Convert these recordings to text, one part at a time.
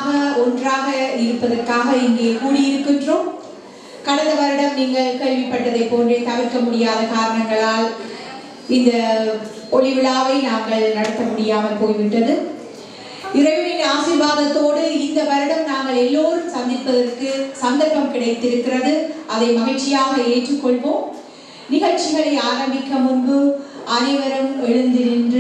ஒன்றாக இருப்பதற்காக இங்கே கூடியிருக்கின்றோம் கடந்த வருடம் நீங்கள் கேள்விப்பட்டதை போன்றே தவிர்க்க முடியாத காரணங்களால் இந்த ஒளி விழாவை நாங்கள் நடத்த முடியாமல் போய்விட்டது இறைவனின் ஆசீர்வாதத்தோடு இந்த வருடம் நாங்கள் எல்லோரும் சந்திப்பதற்கு சந்தர்ப்பம் கிடைத்திருக்கிறது அதை மகிழ்ச்சியாக ஏற்றுக்கொள்வோம் நிகழ்ச்சிகளை ஆரம்பிக்க முன்பு அனைவரும் எழுந்து நின்று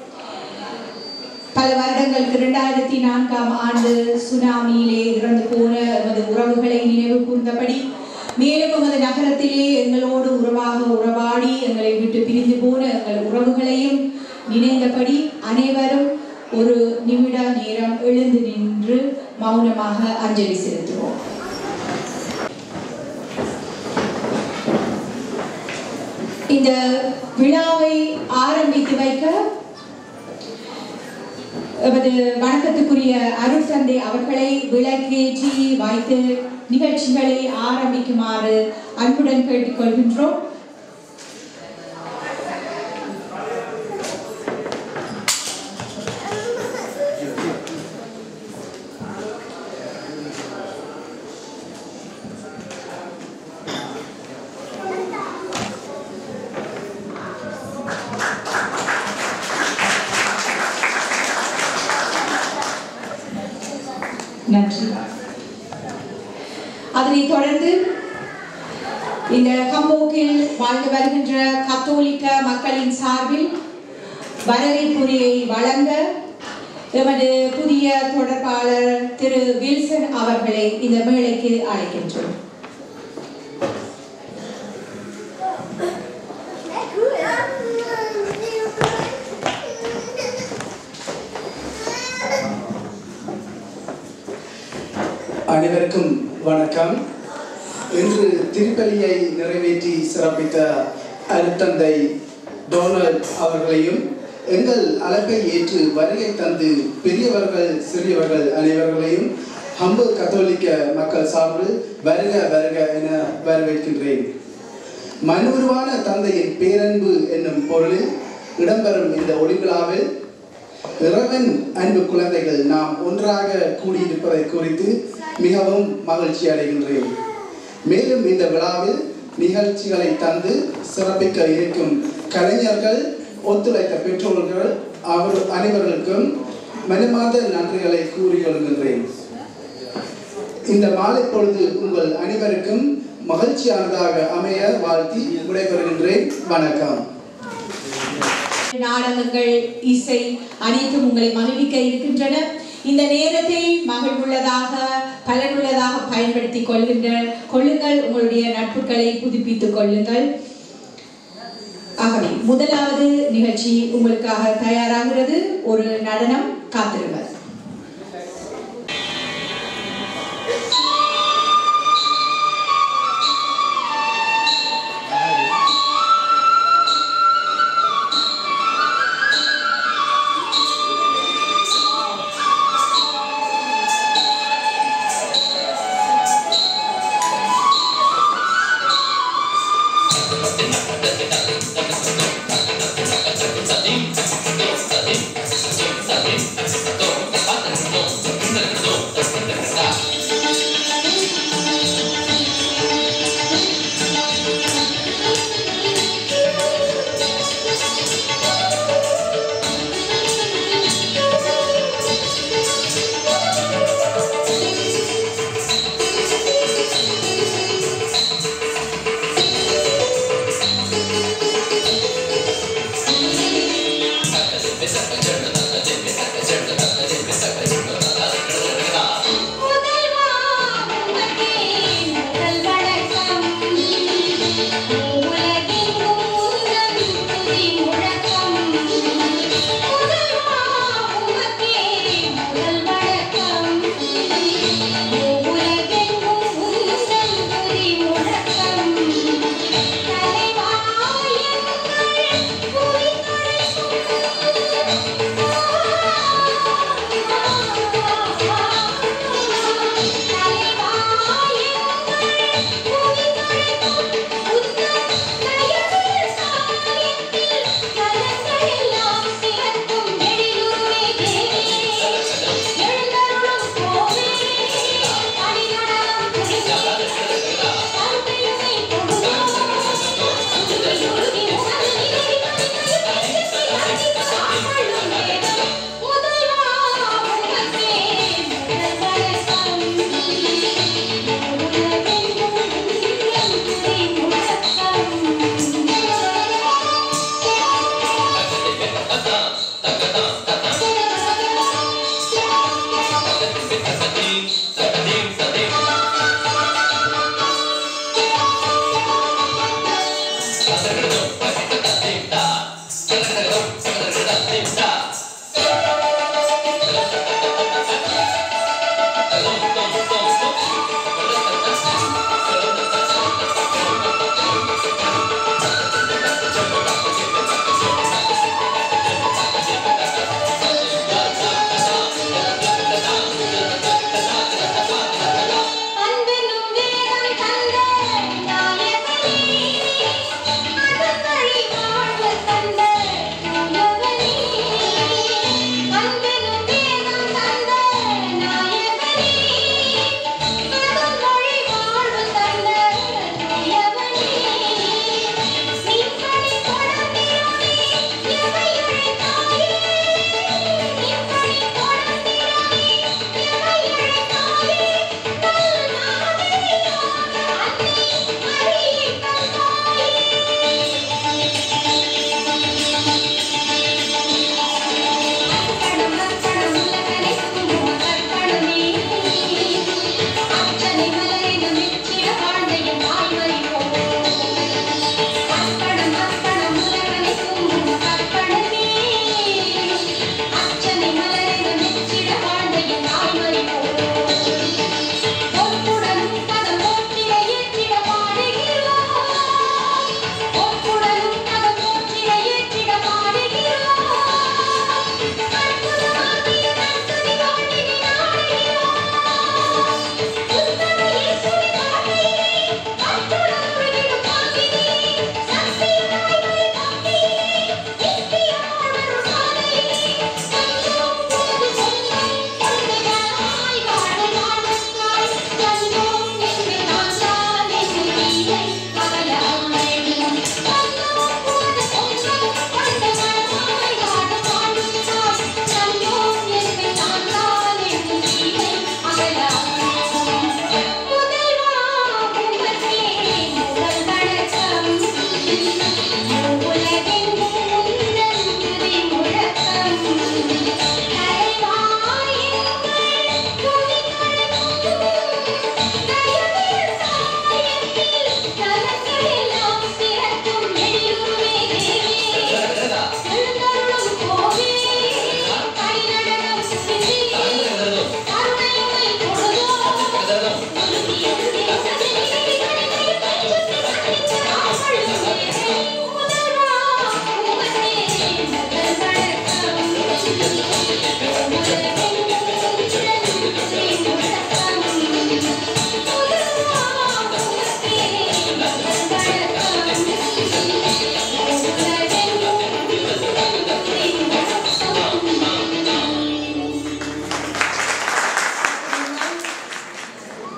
பல வருடங்களுக்கு இரண்டாயிரத்தி நான்காம் ஆண்டு சுனாமியிலே இறந்து போன எமது உறவுகளை நினைவு கூர்ந்தபடி மேலும் எமது நகரத்திலே எங்களோடு உறவாக உறவாடி எங்களை விட்டு பிரிந்து போன எங்கள் உறவுகளையும் நினைந்தபடி அனைவரும் ஒரு நிமிட நேரம் எழுந்து நின்று மௌனமாக அஞ்சலி செலுத்துவோம் இந்த விழாவை ஆரம்பித்து வைக்க எமது வணக்கத்துக்குரிய அருள் தந்தை அவர்களை விளக்கேற்றி வைத்து நிகழ்ச்சிகளை ஆரம்பிக்குமாறு அன்புடன் கேட்டுக்கொள்கின்றோம் நன்றி அதனைத் தொடர்ந்து இந்த கம்போக்கில் வாழ்ந்து வருகின்ற கத்தோலிக்க மக்களின் சார்பில் வரவேற்புரையை வழங்க எமது புதிய தொடர்பாளர் திரு வில்சன் அவர்களை இந்த மேடைக்கு அழைக்கின்றோம் அனைவருக்கும் வணக்கம் இன்று திருப்பலியை நிறைவேற்றி சிறப்பித்த அருத்தந்தை டொனால்ட் அவர்களையும் எங்கள் அழைப்பை ஏற்று வருகை தந்து பெரியவர்கள் சிறியவர்கள் அனைவர்களையும் ஹம்பு கத்தோலிக்க மக்கள் சார்பில் வருக வருக என வரவேற்கின்றேன் மனுருவான தந்தையின் பேரன்பு என்னும் பொருளில் இடம்பெறும் இந்த ஒளிவிழாவில் இறைவன் அன்பு குழந்தைகள் நாம் ஒன்றாக கூடியிருப்பதை குறித்து மிகவும் மகிழ்ச்சி அடைகின்றேன் மேலும் இந்த விழாவில் நிகழ்ச்சிகளை தந்து சிறப்பிக்க இருக்கும் கலைஞர்கள் ஒத்துழைத்த பெற்றோர்கள் அவர் அனைவர்களுக்கும் மனமார்ந்த நன்றிகளை கூறிக்கொள்கின்றேன் இந்த மாலை பொழுது உங்கள் அனைவருக்கும் மகிழ்ச்சியானதாக அமைய வாழ்த்தி விடைபெறுகின்றேன் வணக்கம் நாடகங்கள் இசை அனைத்தும் உங்களை மகிழ்விக்க இருக்கின்றன இந்த நேரத்தை மகிழ்வுள்ளதாக பலனுள்ளதாக பயன்படுத்திக் கொள்கின்ற கொள்ளுங்கள் உங்களுடைய நட்புகளை புதுப்பித்துக் கொள்ளுங்கள் ஆகவே முதலாவது நிகழ்ச்சி உங்களுக்காக தயாராகிறது ஒரு நடனம் காத்திருங்கள் Sadim, sadim, sadim, sadim,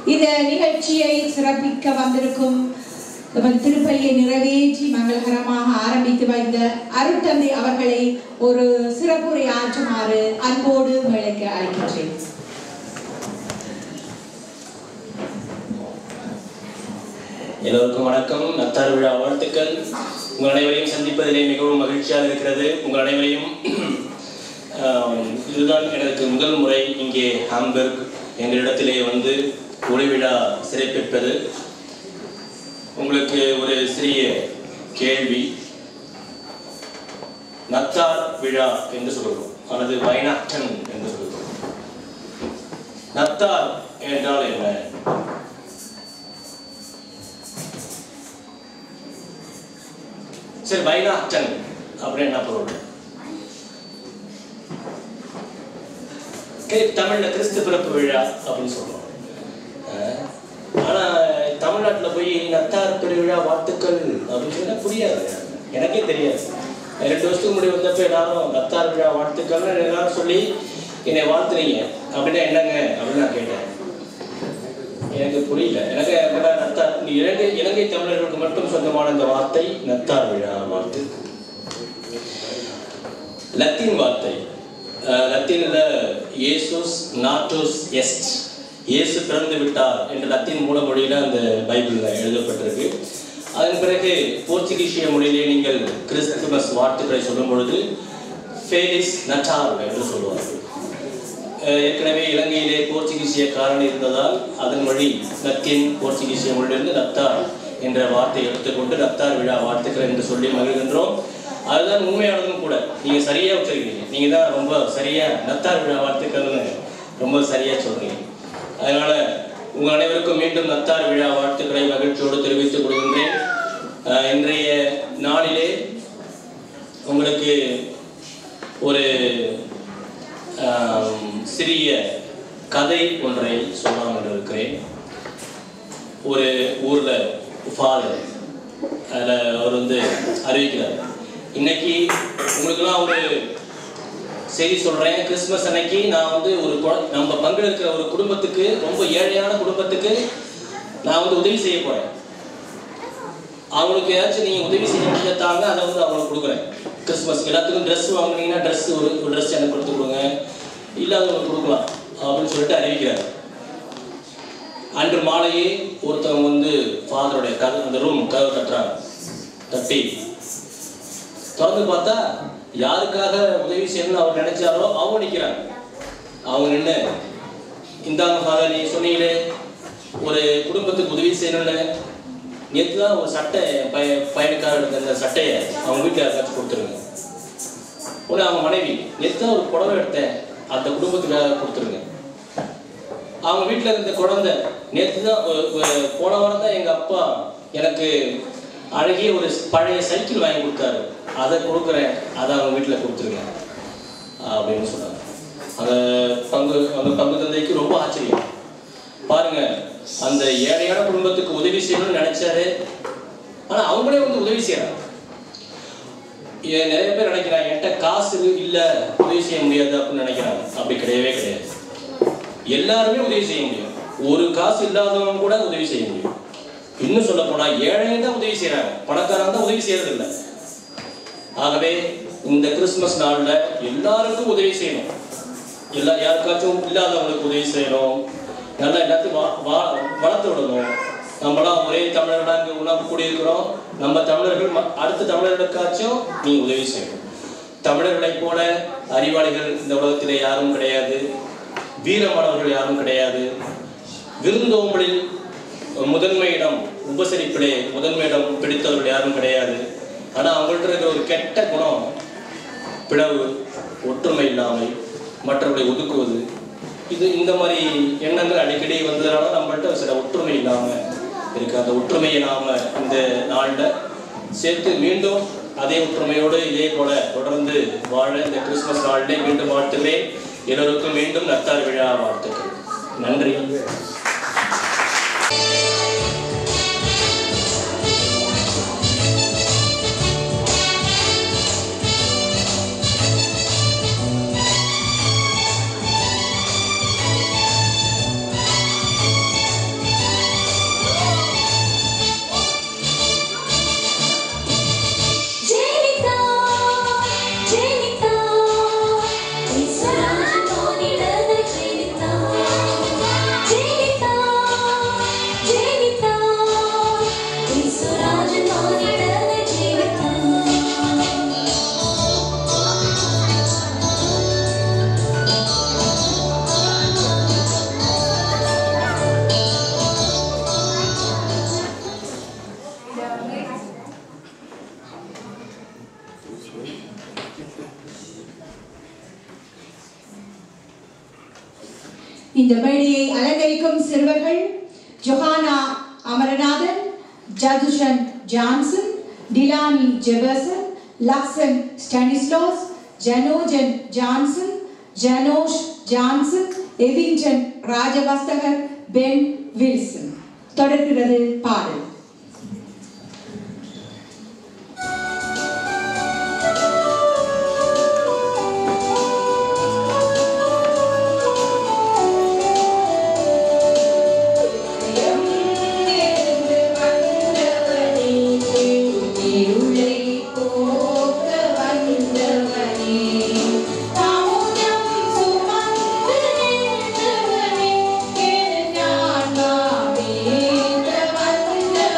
இந்த நிகழ்ச்சியை சிறப்பிக்க வந்திருக்கும் நமது திருப்பலியை நிறைவேற்றி மங்களகரமாக ஆரம்பித்து வைத்த அருட்தந்தை அவர்களை ஒரு சிறப்புரை ஆற்றுமாறு அன்போடு மேளைக்கு அழைக்கின்றேன் எல்லோருக்கும் வணக்கம் நத்தார் விழா வாழ்த்துக்கள் உங்கள் அனைவரையும் சந்திப்பதிலே மிகவும் மகிழ்ச்சியாக இருக்கிறது உங்கள் அனைவரையும் ஆம், இதுதான் எனக்கு முதல் முறை இங்கே ஹாம்பர்க் எங்களிடத்திலே வந்து ஒளி விழா சிறப்பிப்பது உங்களுக்கு ஒரு சிறிய கேள்வி நத்தார் விழா என்று சொல்கிறோம் அல்லது வைனாட்டன் என்று சொல்கிறோம் நத்தார் என்றால் என்ன சரி வைனாட்டன் அப்படின்னு என்ன பொருள் கே- தமிழ்ல கிறிஸ்து பிறப்பு விழா அப்படின்னு சொல்றோம் அஹ், ஆனா தமிழ்நாட்டுல போய் நத்தார் பெருவிழா வாழ்த்துக்கள் அப்படின்னு சொன்னா புரியாது எனக்கே தெரியாது ரெண்டு வருஷத்துக்கு முன்னாடி வந்தப்ப எல்லாரும் நத்தார் விழா வாழ்த்துக்கள்னு எல்லாரும் சொல்லி என்னை வாழ்த்துனீங்க அப்படின்னா என்னங்க அப்படின்னு நான் கேட்டேன் எனக்கு புரியல எனக்கு அப்படின்னா நத்தார் இந்த இலங்கை இலங்கை தமிழர்களுக்கு மட்டும் சொந்தமான இந்த வார்த்தை நத்தார் விழா வார்த்தை லத்தீன் வார்த்தை அஹ், லத்தீன்ல இயேசுஸ் நாட்டோஸ் எஸ்ட் இயேசு பிறந்து விட்டார் என்ற லத்தீன் மூல மொழியில அந்த பைபிள்ல எழுதப்பட்டிருக்கு அதன் பிறகு போர்ச்சுகீசிய மொழியிலே நீங்கள் கிறிஸ்துமஸ் வாழ்த்துக்களை சொல்லும் பொழுது ஃபேலிஸ் நட்டார் என்று சொல்லுவார்கள் அஹ் ஏற்கனவே இலங்கையிலே போர்ச்சுகீசிய காரணி இருந்ததால் அதன் வழி லத்தீன் போர்ச்சுகீசிய மொழியிலிருந்து நத்தார் என்ற வார்த்தை எடுத்துக்கொண்டு நத்தார் விழா வாழ்த்துக்கள் என்று சொல்லி மகிழ்கின்றோம் அதுதான் உண்மையானதும் கூட நீங்க சரியா வச்சிருக்கீங்க நீங்க தான் ரொம்ப சரியா நத்தார் விழா வாழ்த்துக்கள்னு ரொம்ப சரியா சொல்றீங்க அதனால உங்கள் அனைவருக்கும் மீண்டும் நத்தார் விழா வாழ்த்துக்களை மகிழ்ச்சியோடு தெரிவித்துக் கொள்கின்றேன் அஹ் இன்றைய நாளிலே உங்களுக்கு ஒரு ஆம், சிறிய கதை ஒன்றை சொல்லாமல் இருக்கிறேன் ஒரு ஊர்ல ஃபாதர் அதில் அவர் வந்து அறிவிக்கிறார் இன்னைக்கு உங்களுக்கெல்லாம் ஒரு செய்தி சொல்றேன் கிறிஸ்மஸ் அன்னைக்கு நான் வந்து ஒரு குழ- நம்ம பங்கெடுக்கிற ஒரு குடும்பத்துக்கு ரொம்ப ஏழையான குடும்பத்துக்கு நான் வந்து உதவி செய்ய போறேன் அவங்களுக்கு ஏதாச்சும் நீங்க உதவி செய்ய முடியாதாங்க அதை வந்து அவங்களுக்கு கொடுக்குறேன் கிறிஸ்மஸ் எல்லாத்துக்கும் ட்ரெஸ் வாங்குனீங்கன்னா ட்ரெஸ் ஒரு ஒரு ட்ரெஸ் எனக்கு கொடுத்து கொடுங்க இல்லாதவங்களுக்கு கொடுக்கலாம் அப்படின்னு சொல்லிட்டு அறிவிக்கிறார் அன்று மாலையே ஒருத்தவங்க வந்து ஃபாதருடைய கதை அந்த ரூம் கதவு தட்டுறாங்க தட்டி திறந்து பார்த்தா யாருக்காக உதவி செய்யணும்னு அவர் நினைச்சாரோ அவங்க நிற்கிறாங்க அவங்க நின்று இந்தாங்க ஃபாதர் நீ சொன்னீங்களே ஒரு குடும்பத்துக்கு உதவி செய்யணும்னு நேற்று தான் ஒரு சட்டை பைய பையனுக்காக எடுத்த அந்த சட்டையை அவங்க வீட்டில் யாருக்காச்சும் கொடுத்துருங்க உடனே அவங்க மனைவி நேற்று தான் ஒரு புடவை எடுத்தேன் அந்த குடும்பத்துக்காக கொடுத்துருங்க அவங்க வீட்டில் இருந்த குழந்தை நேற்று தான் ஒரு- ஒரு போன வாரம் தான் எங்கள் அப்பா எனக்கு அழகிய ஒரு பழைய சைக்கிள் வாங்கி கொடுத்தாரு அதை கொடுக்குறேன் அதை அவங்க வீட்டில் கொடுத்துருங்க அப்படின்னு சொன்னாங்க அந்த பங்கு அந்த பங்கு தந்தைக்கு ரொம்ப ஆச்சரியம் பாருங்க அந்த ஏழையான குடும்பத்துக்கு உதவி செய்யணும்னு நினைச்சாரு ஆனா அவங்களே வந்து உதவி செய்யறாங்க ஏன் நிறைய பேர் நினைக்கிறாங்க என்கிட்ட காசு இல்ல உதவி செய்ய முடியாது அப்படின்னு நினைக்கிறாங்க அப்படி கிடையவே கிடையாது எல்லாருமே உதவி செய்ய முடியும் ஒரு காசு இல்லாதவங்க கூட உதவி செய்ய முடியும் இன்னும் சொல்ல போனா ஏழைங்க தான் உதவி செய்யறாங்க பணக்காரங்க தான் உதவி செய்யறது இல்லை ஆகவே இந்த கிறிஸ்துமஸ் நாள்ல எல்லாருக்கும் உதவி செய்யணும் எல்லா யாருக்காச்சும் இல்லாதவங்களுக்கு உதவி செய்யணும் நல்லா எல்லாத்தையும் வா- வா- வளர்த்து விடணும் நம்மளாம் ஒரே தமிழர்களாக இங்கே உணவு கூடியிருக்கிறோம் நம்ம தமிழர்கள் ம- அடுத்த தமிழர்களுக்காச்சும் நீ உதவி செய்யணும் தமிழர்களைப் போல அறிவாளிகள் இந்த உலகத்திலே யாரும் கிடையாது வீரமானவர்கள் யாரும் கிடையாது விருந்தோம்பலில் முதன்மை இடம் உபசரிப்பிலே முதன்மை இடம் பிடித்தவர்கள் யாரும் கிடையாது ஆனா அவங்கள்ட்ட இருக்கிற ஒரு கெட்ட குணம் பிளவு ஒற்றுமை இல்லாமை மற்றவர்களை ஒதுக்குவது இது இந்த மாதிரி எண்ணங்கள் அடிக்கடி வந்ததுனால நம்மள்ட்ட சில ஒற்றுமை இல்லாம இருக்கு அந்த ஒற்றுமையை நாம இந்த நாள்ல சேர்த்து மீண்டும் அதே ஒற்றுமையோடு இதே போல தொடர்ந்து வாழ இந்த கிறிஸ்துமஸ் நாளிலே மீண்டும் வாழ்த்துகிறேன் எல்லோருக்கும் மீண்டும் நத்தார் விழா வாழ்த்துக்கள் நன்றி Thank இந்த மேடையை அலங்கரிக்கும் சிறுவர்கள் Johana Amaranathan Jathushan Johnson Dilani Jefferson Lakshan Stanislaus Janojan Johnson Janosh Johnson Evington Rajavasthakar Ben Wilson தொடர்கிறது பாடல் நான் மாமேந்த வந்தவனே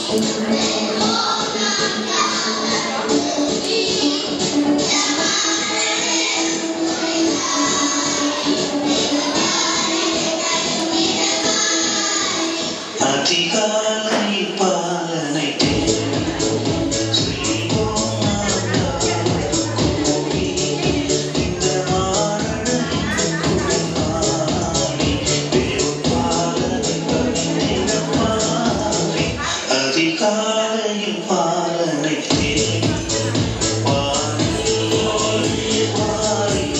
அதிகாலை பாலனை தேடி செல்வோம் கூடி இந்த மாடை குடிமாறி தேவபாலனை பணிந்திடமாறி அதிகாலையில் பாலனை தேடி வாரி வாரி வாரி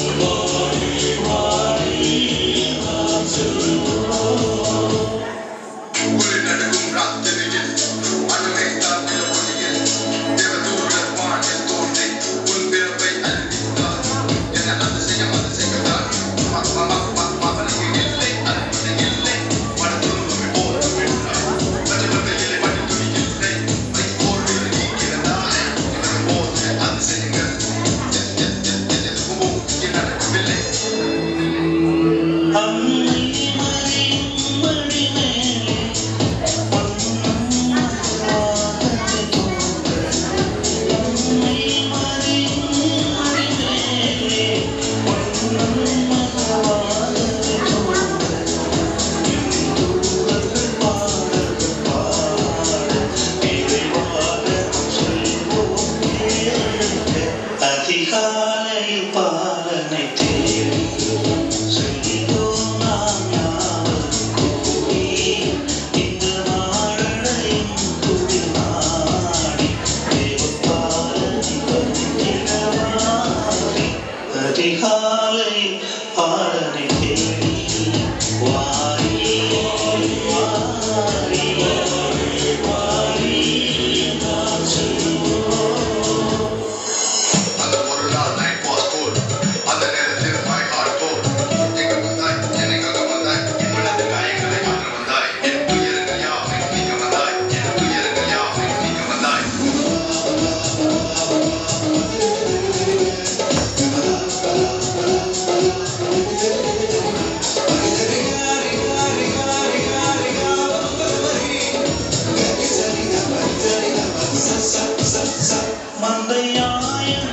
வாரி நாம் செல்வோம் உயிர் நடுங்கும் ராத்திரியில் அணுவை தாக்கிய ஒளியில் தேவதூதர் வானில் தோன்றி உன் பிறப்பை அறிவித்தார் என்ன அதிசயம் அதிசயம்தான் மகனுக்கு இல்லை அற்புத இல்லை மனதுருவமை போது விட்டார் நடுவத்தை இல்லை மணித்துணி இல்லை வைப்போர் நீங்கிறதாய் இவர்கள் போது அதிசயங்கள் எதுவும் நடக்கவில்லை அம்மை மறியும் மடிமேலே பொன்மகவாகவே தோன்ற. அம்மை மறியும் மடிமேலே பொன்மகவாகவே தோன்ற. இந்துவர்கள் பாடல் பாட இறைவாதம் சொல்வோம் கேட்க. அதிகாலையில் பாலனை தேடி செல்வோம் நாம் யாவரும் கூடி இந்த மாடலையும் குடிமாடி தேவபாலனை பணிந்திடமாறி அதிகாலையில் பாலனை தேடி வாரி வாரி வாரி நாம் செல்வோம் அந்த ஒரு நாள் நைட் வாஸ் போல் அந்த நேரத்தில் மை ஹார்ட் போல் எங்க வந்தாய் என்னைக்காக வந்தாய் என் மனதில் காயங்களை மாற்ற வந்தாய் என் துயரங்கள் யாவை நீங்க வந்தாய் என் துயரங்கள் யாவை நீங்க வந்தாய் மந்தையாய